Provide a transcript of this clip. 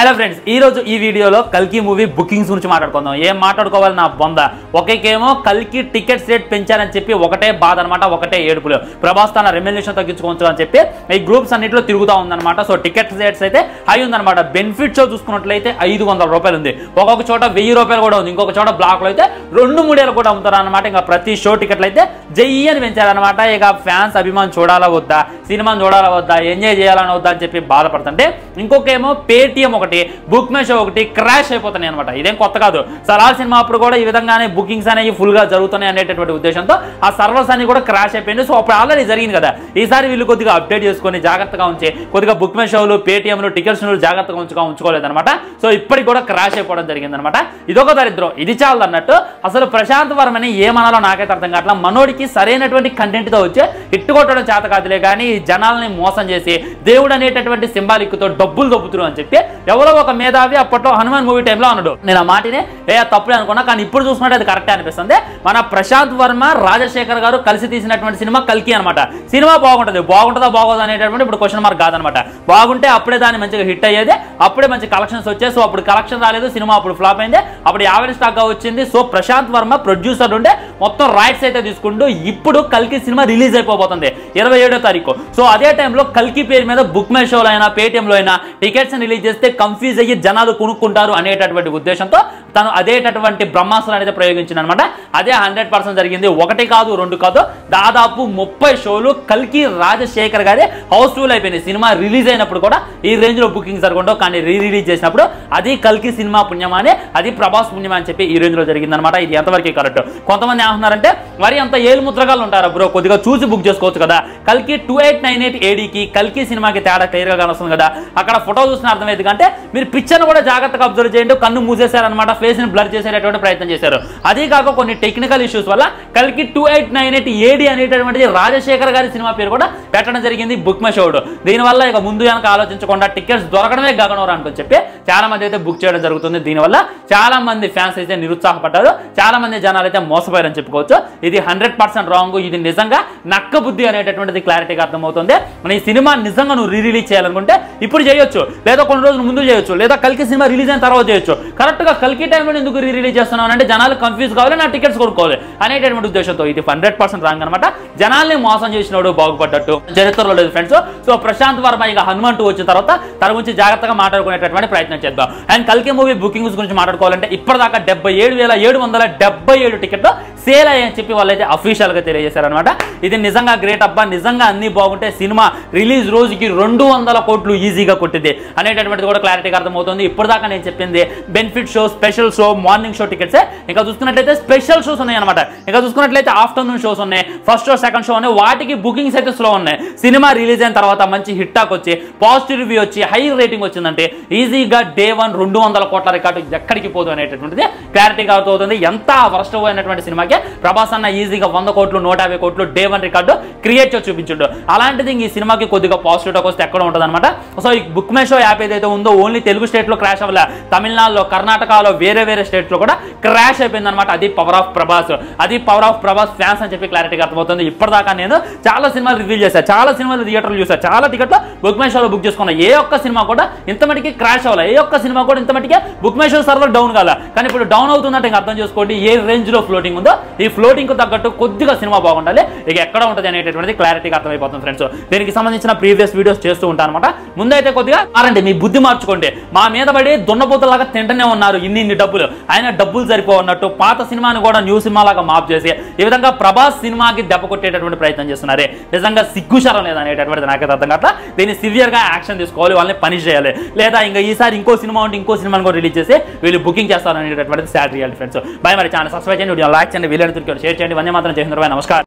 hello friends ఈ రోజు ఈ వీడియోలో కల్కి మూవీ బుకింగ్స్ గురించి మాట్లాడుకుందాం ఏం మాట్లాడుకోవాలి నా బొంద ఒకేకేమో కల్కి టికెట్స్ రేట్ పెంచారని చెప్పి ఒకటే బాధ అనమాట ఒకటే ఏడుపులు ప్రభాస్ తన రెమ్యులేషన్ తగ్గించుకోవచ్చు అని చెప్పి ఈ గ్రూప్స్ అన్నింటిలో తిరుగుతూ ఉందన్నమాట సో టికెట్ రేట్స్ అయితే హై ఉందన్నమాట బెనిఫిట్ షో చూసుకున్నట్లయితే ఐదు వందల రూపాయలు ఉంది ఒక్కొక్క చోట వెయ్యి రూపాయలు కూడా ఉంది ఇంకొక చోట బ్లాక్లో అయితే రెండు మూడేళ్ళు కూడా అమ్ముతారు అనమాట ఇంకా ప్రతి షో టికెట్లు అయితే జయ్యి అని పెంచారనమాట ఇక ఫ్యాన్స్ అభిమాన్ చూడాలా వద్దా సినిమాని చూడాలా వద్దా ఎంజాయ్ చేయాలని వద్దా అని చెప్పి బాధపడుతుంటే ఇంకొకేమో పేటిఎం ఒకటి బుక్ మై షో ఒకటి క్రాష్ అయిపోతున్నాయి అనమాట ఇదేం కొత్త కాదు సలార్ సినిమా అప్పుడు కూడా ఈ విధంగానే బుకింగ్స్ అనేవి ఫుల్ గా జరుగుతున్నాయి అనేటటువంటి ఉద్దేశంతో ఆ సర్వర్స్ అన్ని కూడా క్రాష్ అయిపోయింది సో అప్పుడు ఆల్రెడీ జరిగింది కదా ఈసారి వీళ్ళు కొద్దిగా అప్డేట్ చేసుకొని జాగ్రత్తగా ఉంచి కొద్దిగా బుక్ మై షోలు పేటిఎంలు టికెట్స్ జాగ్రత్తగా ఉంచుగా ఉంచుకోలేదన్నమాట సో ఇప్పటికి కూడా క్రాష్ అయిపోవడం జరిగింది అనమాట ఇదొక దరిద్రం ఇది చాలు అన్నట్టు అసలు ప్రశాంత్ వర్మని ఏమనాలో నాకైతే అర్థం కావట్లా మనోడికి సరైనటువంటి కంటెంట్ తో వచ్చి హిట్ కొట్టడం చేత కాదులే కానీ జనాల్ని మోసం చేసి దేవుడు అనేటటువంటి సింబాలిక్ తో డబ్బులు దొబ్బుతురు అని చెప్పి ఎవరో ఒక మేధావి అప్పట్లో హనుమాన్ మూవీ టైంలో అన్నాడు నేను ఆ మాటిని ఏ తప్పుడే అనుకున్నా కానీ ఇప్పుడు చూసుకుంటే అది కరెక్టే అనిపిస్తుంది మన ప్రశాంత్ వర్మ రాజశేఖర్ గారు కలిసి తీసినటువంటి సినిమా కల్కి అనమాట సినిమా బాగుంటుంది బాగుంటుందా బాగోదు అనేటటువంటి ఇప్పుడు క్వశ్చన్ మార్క్ కాదనమాట బాగుంటే అప్పుడే దాన్ని మంచిగా హిట్ అయ్యేది అప్పుడే మంచి కలెక్షన్స్ వచ్చాయి సో అప్పుడు కలెక్షన్ రాలేదు సినిమా అప్పుడు ఫ్లాప్ అయింది అప్పుడు యావరేజ్ స్టాక్ గా వచ్చింది సో ప్రశాంత్ వర్మ ప్రొడ్యూసర్ ఉండే మొత్తం రైట్స్ అయితే తీసుకుంటూ ఇప్పుడు కల్కి సినిమా రిలీజ్ అయిపోతుంది ఇరవై ఏడో తారీఖు సో అదే టైంలో కల్కి పేరు మీద బుక్ మై షోలో అయినా పేటిఎంలో అయినా టికెట్స్ రిలీజ్ చేస్తే కన్ఫ్యూజ్ అయ్యి జనాలు కొనుక్కుంటారు అనేటటువంటి ఉద్దేశంతో తను అదేటటువంటి బ్రహ్మాస్త్రం అనేది ప్రయోగించింది అనమాట అదే హండ్రెడ్ పర్సెంట్ జరిగింది ఒకటి కాదు రెండు కాదు దాదాపు ముప్పై షోలు కల్కి రాజశేఖర్ గారే హౌస్ఫుల్ అయిపోయినాయి సినిమా రిలీజ్ అయినప్పుడు కూడా ఈ రేంజ్ లో బుకింగ్ జరగడం కానీ రీ రిలీజ్ చేసినప్పుడు అది కల్కి సినిమా పుణ్యమా అని అది ప్రభాస్ పుణ్యమా అని చెప్పి ఈ రేంజ్ లో జరిగింది అనమాట ఇది ఎంతవరకు కరెక్ట్ కొంతమంది ఏమంటున్నారంటే మరి అంత ఏలు ముద్రగాలు ఉంటారు బ్రో కొద్దిగా చూసి బుక్ చేసుకోవచ్చు కదా కల్కి టూ ఎయిట్ నైన్ ఎయిట్ ఏడీకి కల్కి సినిమాకి తేడా క్లియర్ గా కనొస్తుంది కదా అక్కడ ఫోటో చూసిన అర్థమైంది అంటే మీరు పిక్చర్ కూడా జాగ్రత్తగా అబ్జర్వ్ చేయండి కన్ను మూసేశారనమాట ఫేస్ ని బ్లర్ చేసేటటువంటి ప్రయత్నం చేశారు అదే కాక కొన్ని టెక్నికల్ ఇష్యూస్ వల్ల కల్కి two eight nine eight AD అనేటటువంటిది రాజశేఖర్ గారి సినిమా పేరు కూడా పెట్టడం జరిగింది బుక్ మై షోడ్ దీనివల్ల ఇక ముందు వెనక ఆలోచించకుండా టికెట్స్ దొరకడమే గగనవరం అనుకుని చెప్పి చాలా మంది అయితే బుక్ చేయడం జరుగుతుంది దీనివల్ల చాలా మంది ఫ్యాన్స్ అయితే నిరుత్సాహపడ్డారు చాలా మంది జనాలు అయితే మోసపోయారని చెప్పుకోవచ్చు ఇది హండ్రెడ్ పర్సెంట్ రాంగ్ ఇది నిజంగా నక్క బుద్ధి అనేటటువంటిది క్లారిటీగా అర్థమవుతుంది మన ఈ సినిమా నిజంగా నువ్వు రీ రిలీజ్ చేయాలనుకుంటే ఇప్పుడు చేయొచ్చు లేదా కొన్ని రోజులు ముందు చేయొచ్చు లేదా కల్కి సినిమా రిలీజ్ అయిన తర్వాత చేయొచ్చు కరెక్ట్ గా కల్కి టైంలో ఎందుకు రీ రిలీజ్ చేస్తున్నావు అంటే జనాలు కన్ఫ్యూజ్ కావాలి నా టికెట్స్ కొనుక్కోవాలి అనేటటువంటి ఉద్దేశంతో ఇది హండ్రెడ్ పర్సెంట్ రాంగ్ అనమాట జనాల్ని మోసం చేసినోడు బాగుపడ్డట్టు చరిత్రలో లేదు ఫ్రెండ్స్ సో ప్రశాంత్ వర్మ ఇక హనుమంతు వచ్చిన తర్వాత తన గురించి జాగ్రత్తగా మాట్లాడుకునేటటువంటి ప్రయత్నం చేద్దాం అండ్ కల్కి మూవీ బుకింగ్స్ గురించి మాట్లాడుకోవాలంటే ఇప్పటిదాకా డెబ్బై ఏడు వేల ఏడు వందల డెబ్బై ఏడు టికెట్లు సేల్ అయ్యాయని చెప్పి వాళ్ళైతే అఫీషియల్ గా తెలియజేశారనమాట ఇది నిజంగా గ్రేట్ అబ్బా నిజంగా అన్ని బాగుంటే సినిమా రిలీజ్ రోజుకి రెండు వందల కోట్లు ఈజీగా కొట్టింది అనేటటువంటిది కూడా క్లారిటీగా అర్థమవుతుంది ఇప్పటిదాకా నేను చెప్పింది benefit show special show morning show tickets ఇంకా చూసుకున్నట్లయితే స్పెషల్ షోస్ ఉన్నాయి అనమాట ఇంకా చూసుకున్నట్లయితే ఆఫ్టర్నూన్ షోస్ ఉన్నాయి ఫస్ట్ షో సెకండ్ షో ఉన్నాయి వాటికి బుకింగ్స్ అయితే స్లో ఉన్నాయి సినిమా రిలీజ్ అయిన తర్వాత మంచి హిట్ టాక్ వచ్చి పాజిటివ్ రివ్యూ వచ్చి హై రేటింగ్ వచ్చిందంటే ఈజీగా డే వన్ రెండు వందల కోట్ల రికార్డు ఎక్కడికి పోదు అనేటటువంటిది క్లారిటీగా అవుతుంది ఎంత వరస్ట్ అయినటువంటి సినిమాకి ప్రభాస్ అన్న ఈజీగా వంద కోట్లు నూట యాభై కోట్లు డే వన్ రికార్డు క్రియేట్ చేసి చూపించుండు అలాంటిది ఇంక ఈ సినిమాకి కొద్దిగా పాజిటివ్ టాక్ వస్తే ఎక్కడ ఉంటుంది అనమాట సో ఈ బుక్ మై షో యాప్ ఏదైతే ఉందో ఓన్లీ తెలుగు స్టేట్ లో క్రాష్ అవ్వలే తమిళనాడులో కర్ణాటకలో వేరే వేరే స్టేట్స్ లో కూడా క్రాష్ అయిపోయింది అనమాట అది పవర్ ఆఫ్ ప్రభాస్ అది పవర్ ఆఫ్ ప్రభాస్ ఫ్యాన్స్ అని చెప్పి క్లారిటీగా అర్థమవుతుంది ఇప్పటిదాకా నేను చాలా సినిమాలు రివ్యూ చేశాను చాలా సినిమాలు థియేటర్లు చూసాను చాలా టికెట్లు బుక్ మై షోలో బుక్ చేసుకున్నా ఏ ఒక్క సినిమా కూడా ఇంత మటుకి క్రాష్ అవ్వాలి ఏ ఒక్క సినిమా కూడా ఇంత మటుకే BookMyShow server down కాల కానీ ఇప్పుడు డౌన్ అవుతుందంటే ఇంకా అర్థం చేసుకోండి ఏ రేంజ్ లో ఫ్లోటింగ్ ఉందో ఈ ఫ్లోటింగ్ కు తగ్గట్టు కొద్దిగా సినిమా బాగుండాలి ఇక ఎక్కడ ఉంటుంది అనేటటువంటిది క్లారిటీగా అర్థమైపోతుంది ఫ్రెండ్స్ దీనికి సంబంధించిన ప్రీవియస్ వీడియోస్ చేస్తూ ఉంటాను అనమాట ముందైతే కొద్దిగా మారండి మీ బుద్ధి మార్చుకోండి మా మీద పడి దున్నపోతులాగా తింటనే ఉన్నారు ఇన్ని ఇన్ని డబ్బులు ఆయన డబ్బులు సరిపోవన్నట్టు పాత సినిమాని కూడా న్యూ సినిమా లాగా మాప్ చేసి ఈ విధంగా ప్రభాస్ సినిమాకి దెబ్బ కొట్టేటటువంటి ప్రయత్నం చేస్తున్నారే నిజంగా సిగ్గుశరం లేదు అనేటటువంటిది నాకైతే అర్థం కావట్లా దీన్ని సివియర్ గా యాక్షన్ తీసుకోవాలి వాళ్ళని పనిష్ చేయాలి లేదా ఇంకా ఈసారి ఇంకో సినిమా ఉంటే ఇంకో సినిమాని కూడా రిలీజ్ చేసి వీళ్ళు బుకింగ్ చేస్తారు అనేటటువంటిది సాడ్ రియాలిటీ ఫ్రెండ్స్ బై మరి ఛానల్ సబ్స్క్రైబ్ చేయండి వీడియో లైక్ చేయండి వీళ్ళని షేర్ చేయండి వందే మాత్రం చేసిన నమస్కారం